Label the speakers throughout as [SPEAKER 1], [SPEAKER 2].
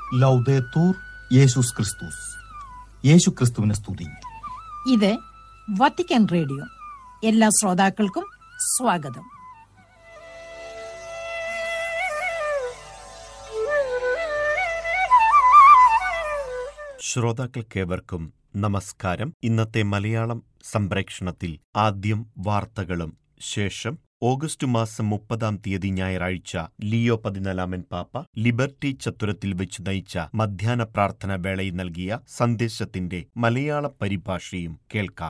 [SPEAKER 1] ലൗദേത്തൂർ യേശുസ് ക്രിസ്തുസ് യേശു ക്രിസ്തുവിനെ സ്തുതി
[SPEAKER 2] ഇത് വത്തിക്കാൻ റേഡിയോ എല്ലാ ശ്രോതാക്കൾക്കും സ്വാഗതം
[SPEAKER 3] ശ്രോതാക്കൾക്കേവർക്കും നമസ്കാരം ഇന്നത്തെ മലയാളം സംപ്രേക്ഷണത്തിൽ ആദ്യം വാർത്തകളും ശേഷം ഓഗസ്റ്റ് മാസം മുപ്പതാം തീയതി ഞായറാഴ്ച ലിയോ പതിനാലാമൻ പാപ്പ ലിബർട്ടി ചത്തുരത്തിൽ വെച്ച് നയിച്ച മധ്യാഹ്ന പ്രാർത്ഥന വേളയിൽ നൽകിയ സന്ദേശത്തിന്റെ മലയാള പരിഭാഷയും കേൾക്കാം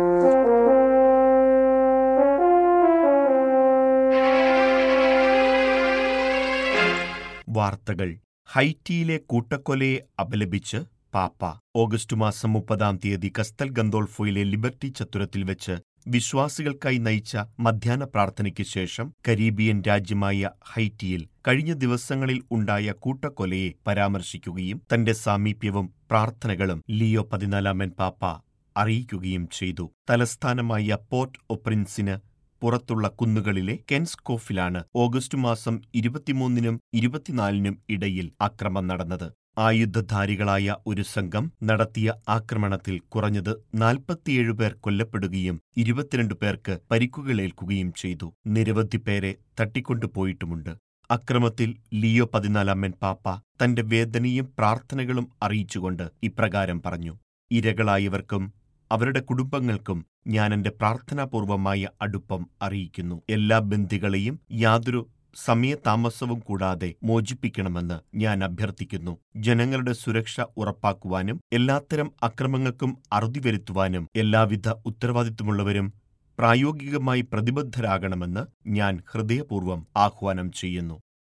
[SPEAKER 3] വാർത്തകൾ ഹൈറ്റിയിലെ കൂട്ടക്കൊലയെ അപലപിച്ച് പാപ്പ ഓഗസ്റ്റ് മാസം മുപ്പതാം തീയതി കസ്തൽ ഗന്തോൾഫോയിലെ ലിബർട്ടി ചത്തുരത്തിൽ വെച്ച് വിശ്വാസികൾക്കായി നയിച്ച മധ്യാഹ്ന പ്രാർത്ഥനയ്ക്ക് ശേഷം കരീബിയൻ രാജ്യമായ ഹൈറ്റിയിൽ കഴിഞ്ഞ ദിവസങ്ങളിൽ ഉണ്ടായ കൂട്ടക്കൊലയെ പരാമർശിക്കുകയും തന്റെ സാമീപ്യവും പ്രാർത്ഥനകളും ലിയോ പതിനാലാമൻ പാപ്പ അറിയിക്കുകയും ചെയ്തു തലസ്ഥാനമായ പോർട്ട് ഒപ്രിൻസിന് പുറത്തുള്ള കുന്നുകളിലെ കെൻസ്കോഫിലാണ് ഓഗസ്റ്റ് മാസം ഇരുപത്തിമൂന്നിനും ഇരുപത്തിനാലിനും ഇടയിൽ ആക്രമണം നടന്നത് ആയുധധാരികളായ ഒരു സംഘം നടത്തിയ ആക്രമണത്തിൽ കുറഞ്ഞത് നാൽപ്പത്തിയേഴ് പേർ കൊല്ലപ്പെടുകയും ഇരുപത്തിരണ്ട് പേർക്ക് പരിക്കുകളേൽക്കുകയും ചെയ്തു നിരവധി പേരെ തട്ടിക്കൊണ്ടുപോയിട്ടുമുണ്ട് അക്രമത്തിൽ ലിയോ പതിനാലാമൻ പാപ്പ തന്റെ വേദനയും പ്രാർത്ഥനകളും അറിയിച്ചുകൊണ്ട് ഇപ്രകാരം പറഞ്ഞു ഇരകളായവർക്കും അവരുടെ കുടുംബങ്ങൾക്കും ഞാൻ എന്റെ പ്രാർത്ഥനാപൂർവമായ അടുപ്പം അറിയിക്കുന്നു എല്ലാ ബന്ധികളെയും യാതൊരു സമയതാമസവും കൂടാതെ മോചിപ്പിക്കണമെന്ന് ഞാൻ അഭ്യർത്ഥിക്കുന്നു ജനങ്ങളുടെ സുരക്ഷ ഉറപ്പാക്കുവാനും എല്ലാത്തരം അക്രമങ്ങൾക്കും അറുതി വരുത്തുവാനും എല്ലാവിധ ഉത്തരവാദിത്വമുള്ളവരും പ്രായോഗികമായി പ്രതിബദ്ധരാകണമെന്ന് ഞാൻ ഹൃദയപൂർവ്വം ആഹ്വാനം ചെയ്യുന്നു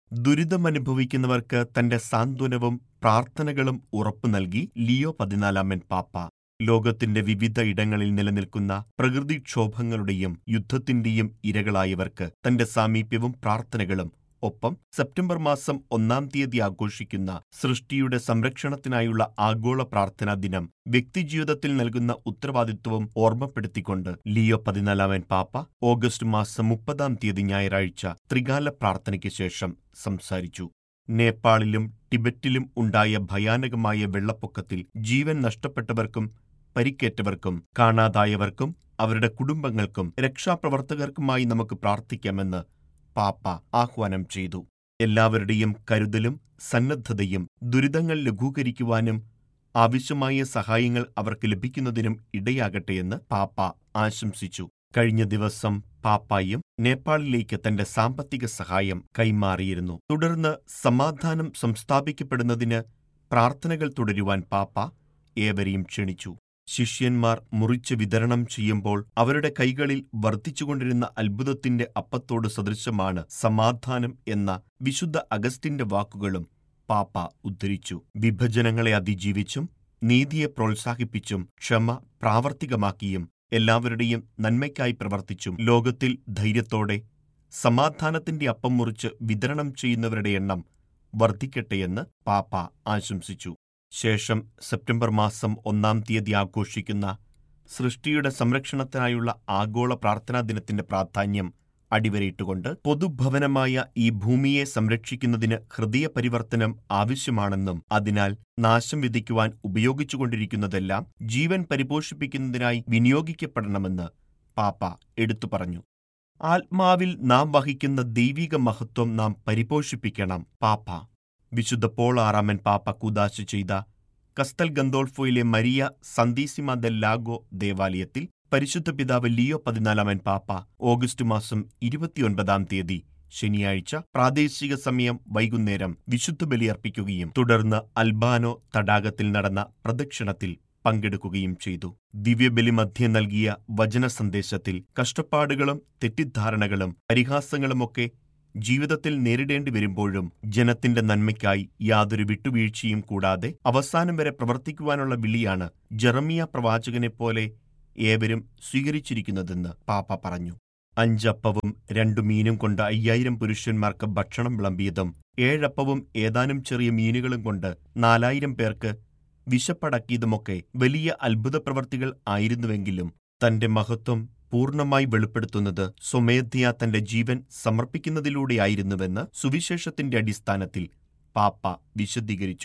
[SPEAKER 3] ദുരിതമനുഭവിക്കുന്നവർക്ക് തന്റെ സാന്ത്വനവും പ്രാർത്ഥനകളും ഉറപ്പു നൽകി ലിയോ പതിനാലാമൻ പാപ്പ ലോകത്തിന്റെ വിവിധ ഇടങ്ങളിൽ നിലനിൽക്കുന്ന പ്രകൃതിക്ഷോഭങ്ങളുടെയും യുദ്ധത്തിന്റെയും ഇരകളായവർക്ക് തന്റെ സാമീപ്യവും പ്രാർത്ഥനകളും ഒപ്പം സെപ്റ്റംബർ മാസം ഒന്നാം തീയതി ആഘോഷിക്കുന്ന സൃഷ്ടിയുടെ സംരക്ഷണത്തിനായുള്ള ആഗോള പ്രാർത്ഥനാ ദിനം വ്യക്തിജീവിതത്തിൽ നൽകുന്ന ഉത്തരവാദിത്വവും ഓർമ്മപ്പെടുത്തിക്കൊണ്ട് ലിയോ പതിനാലാമൻ പാപ്പ ഓഗസ്റ്റ് മാസം മുപ്പതാം തീയതി ഞായറാഴ്ച ത്രികാല പ്രാർത്ഥനയ്ക്ക് ശേഷം സംസാരിച്ചു നേപ്പാളിലും ടിബറ്റിലും ഉണ്ടായ ഭയാനകമായ വെള്ളപ്പൊക്കത്തിൽ ജീവൻ നഷ്ടപ്പെട്ടവർക്കും പരിക്കേറ്റവർക്കും കാണാതായവർക്കും അവരുടെ കുടുംബങ്ങൾക്കും രക്ഷാപ്രവർത്തകർക്കുമായി നമുക്ക് പ്രാർത്ഥിക്കാമെന്ന് പാപ്പ ആഹ്വാനം ചെയ്തു എല്ലാവരുടെയും കരുതലും സന്നദ്ധതയും ദുരിതങ്ങൾ ലഘൂകരിക്കുവാനും ആവശ്യമായ സഹായങ്ങൾ അവർക്ക് ലഭിക്കുന്നതിനും ഇടയാകട്ടെയെന്ന് പാപ്പ ആശംസിച്ചു കഴിഞ്ഞ ദിവസം പാപ്പായും നേപ്പാളിലേക്ക് തന്റെ സാമ്പത്തിക സഹായം കൈമാറിയിരുന്നു തുടർന്ന് സമാധാനം സംസ്ഥാപിക്കപ്പെടുന്നതിന് പ്രാർത്ഥനകൾ തുടരുവാൻ പാപ്പ ഏവരെയും ക്ഷണിച്ചു ശിഷ്യന്മാർ മുറിച്ച് വിതരണം ചെയ്യുമ്പോൾ അവരുടെ കൈകളിൽ വർദ്ധിച്ചുകൊണ്ടിരുന്ന അത്ഭുതത്തിന്റെ അപ്പത്തോട് സദൃശമാണ് സമാധാനം എന്ന വിശുദ്ധ അഗസ്റ്റിന്റെ വാക്കുകളും പാപ്പ ഉദ്ധരിച്ചു വിഭജനങ്ങളെ അതിജീവിച്ചും നീതിയെ പ്രോത്സാഹിപ്പിച്ചും ക്ഷമ പ്രാവർത്തികമാക്കിയും എല്ലാവരുടെയും നന്മയ്ക്കായി പ്രവർത്തിച്ചും ലോകത്തിൽ ധൈര്യത്തോടെ സമാധാനത്തിന്റെ അപ്പം മുറിച്ച് വിതരണം ചെയ്യുന്നവരുടെ എണ്ണം വർദ്ധിക്കട്ടെയെന്ന് പാപ്പ ആശംസിച്ചു ശേഷം സെപ്റ്റംബർ മാസം ഒന്നാം തീയതി ആഘോഷിക്കുന്ന സൃഷ്ടിയുടെ സംരക്ഷണത്തിനായുള്ള ആഗോള പ്രാർത്ഥനാ ദിനത്തിന്റെ പ്രാധാന്യം അടിവരയിട്ടുകൊണ്ട് പൊതുഭവനമായ ഈ ഭൂമിയെ സംരക്ഷിക്കുന്നതിന് ഹൃദയപരിവർത്തനം ആവശ്യമാണെന്നും അതിനാൽ നാശം വിധിക്കുവാൻ ഉപയോഗിച്ചുകൊണ്ടിരിക്കുന്നതെല്ലാം ജീവൻ പരിപോഷിപ്പിക്കുന്നതിനായി വിനിയോഗിക്കപ്പെടണമെന്ന് പാപ്പ എടുത്തു പറഞ്ഞു ആത്മാവിൽ നാം വഹിക്കുന്ന ദൈവിക മഹത്വം നാം പരിപോഷിപ്പിക്കണം പാപ്പ വിശുദ്ധ പോൾ ആറാമൻ പാപ്പ കുദാശ ചെയ്ത കസ്തൽ ഗന്തോൾഫോയിലെ മരിയ സന്തീസിമ ദൽ ലാഗോ ദേവാലയത്തിൽ പരിശുദ്ധ പിതാവ് ലിയോ പതിനാലാമൻ പാപ്പ ഓഗസ്റ്റ് മാസം ഇരുപത്തിയൊൻപതാം തീയതി ശനിയാഴ്ച പ്രാദേശിക സമയം വൈകുന്നേരം വിശുദ്ധ ബലിയർപ്പിക്കുകയും തുടർന്ന് അൽബാനോ തടാകത്തിൽ നടന്ന പ്രദക്ഷിണത്തിൽ പങ്കെടുക്കുകയും ചെയ്തു ദിവ്യബലി മധ്യം നൽകിയ വചന സന്ദേശത്തിൽ കഷ്ടപ്പാടുകളും തെറ്റിദ്ധാരണകളും പരിഹാസങ്ങളുമൊക്കെ ജീവിതത്തിൽ നേരിടേണ്ടി വരുമ്പോഴും ജനത്തിന്റെ നന്മയ്ക്കായി യാതൊരു വിട്ടുവീഴ്ചയും കൂടാതെ അവസാനം വരെ പ്രവർത്തിക്കുവാനുള്ള വിളിയാണ് ജെറമിയ പ്രവാചകനെപ്പോലെ ഏവരും സ്വീകരിച്ചിരിക്കുന്നതെന്ന് പാപ്പ പറഞ്ഞു അഞ്ചപ്പവും രണ്ടു മീനും കൊണ്ട് അയ്യായിരം പുരുഷന്മാർക്ക് ഭക്ഷണം വിളമ്പിയതും ഏഴപ്പവും ഏതാനും ചെറിയ മീനുകളും കൊണ്ട് നാലായിരം പേർക്ക് വിശപ്പടക്കിയതുമൊക്കെ വലിയ അത്ഭുത പ്രവർത്തികൾ ആയിരുന്നുവെങ്കിലും തന്റെ മഹത്വം പൂർണ്ണമായി വെളിപ്പെടുത്തുന്നത് സ്വമേധയാ തന്റെ ജീവൻ സമർപ്പിക്കുന്നതിലൂടെയായിരുന്നുവെന്ന് സുവിശേഷത്തിന്റെ അടിസ്ഥാനത്തിൽ പാപ്പ വിശദീകരിച്ചു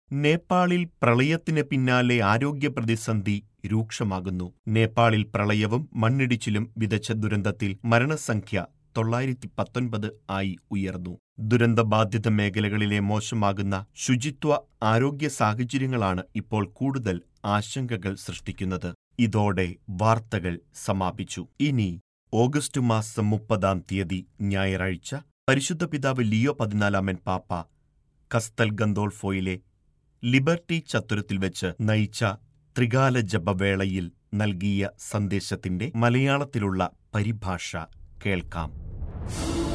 [SPEAKER 3] നേപ്പാളിൽ പ്രളയത്തിന് പിന്നാലെ ആരോഗ്യ പ്രതിസന്ധി രൂക്ഷമാകുന്നു നേപ്പാളിൽ പ്രളയവും മണ്ണിടിച്ചിലും വിതച്ച ദുരന്തത്തിൽ മരണസംഖ്യ തൊള്ളായിരത്തി പത്തൊൻപത് ആയി ഉയർന്നു ദുരന്തബാധിത മേഖലകളിലെ മോശമാകുന്ന ശുചിത്വ ആരോഗ്യ സാഹചര്യങ്ങളാണ് ഇപ്പോൾ കൂടുതൽ ആശങ്കകൾ സൃഷ്ടിക്കുന്നത് ഇതോടെ വാർത്തകൾ സമാപിച്ചു ഇനി ഓഗസ്റ്റ് മാസം മുപ്പതാം തീയതി ഞായറാഴ്ച പരിശുദ്ധ പിതാവ് ലിയോ പതിനാലാമൻ പാപ്പ കസ്തൽ ഗന്തോൾഫോയിലെ ലിബർട്ടി ചത്തുരത്തിൽ വെച്ച് നയിച്ച ത്രികാല ജപവേളയിൽ നൽകിയ സന്ദേശത്തിന്റെ മലയാളത്തിലുള്ള പരിഭാഷ കേൾക്കാം